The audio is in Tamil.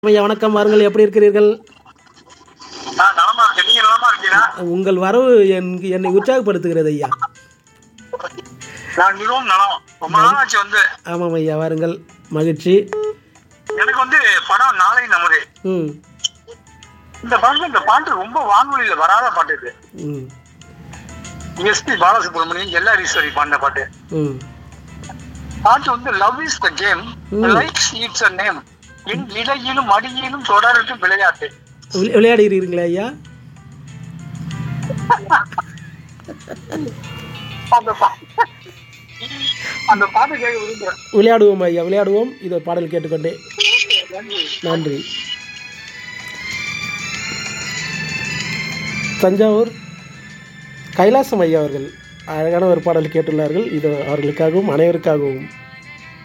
ஐயா வணக்கம் வாருங்கள் எப்படி இருக்கிறீர்கள் நான் நலமா இருக்கேன் நீங்க நலமா இருக்கீங்களா உங்கள் வரவு என் என்னை உற்சாகப்படுத்துகிறது ஐயா நான் மிகவும் நலம் ரொம்ப நாளாச்சு வந்து ஆமாம் ஐயா வாருங்கள் மகிழ்ச்சி எனக்கு வந்து படம் நாளை நமது ம் இந்த படத்துல இந்த பாட்டு ரொம்ப வானொலியில வராத பாட்டு இது ம் எஸ்பி பாலசுப்ரமணியம் எல்லாரீஸ்வரி பாடின பாட்டு ம் பாட்டு வந்து லவ் இஸ் த கேம் ம். லைக்ஸ் இட்ஸ் அ நேம் என் இடையிலும் அடியிலும் தொடரட்டும் விளையாட்டு விளை- விளையாடுகிறீர்களா ஐயா அந்த பா- அந்த பாட்டு கேட்க விரும்புறேன் விளையாடுவோம் ஐயா விளையாடுவோம் இதோ பாடல் கேட்டுக்கொண்டே நன்றி தஞ்சாவூர் கைலாசம் ஐயா அவர்கள் அழகான ஒரு பாடல் கேட்டுள்ளார்கள் இது அவர்களுக்காகவும் அனைவருக்காகவும்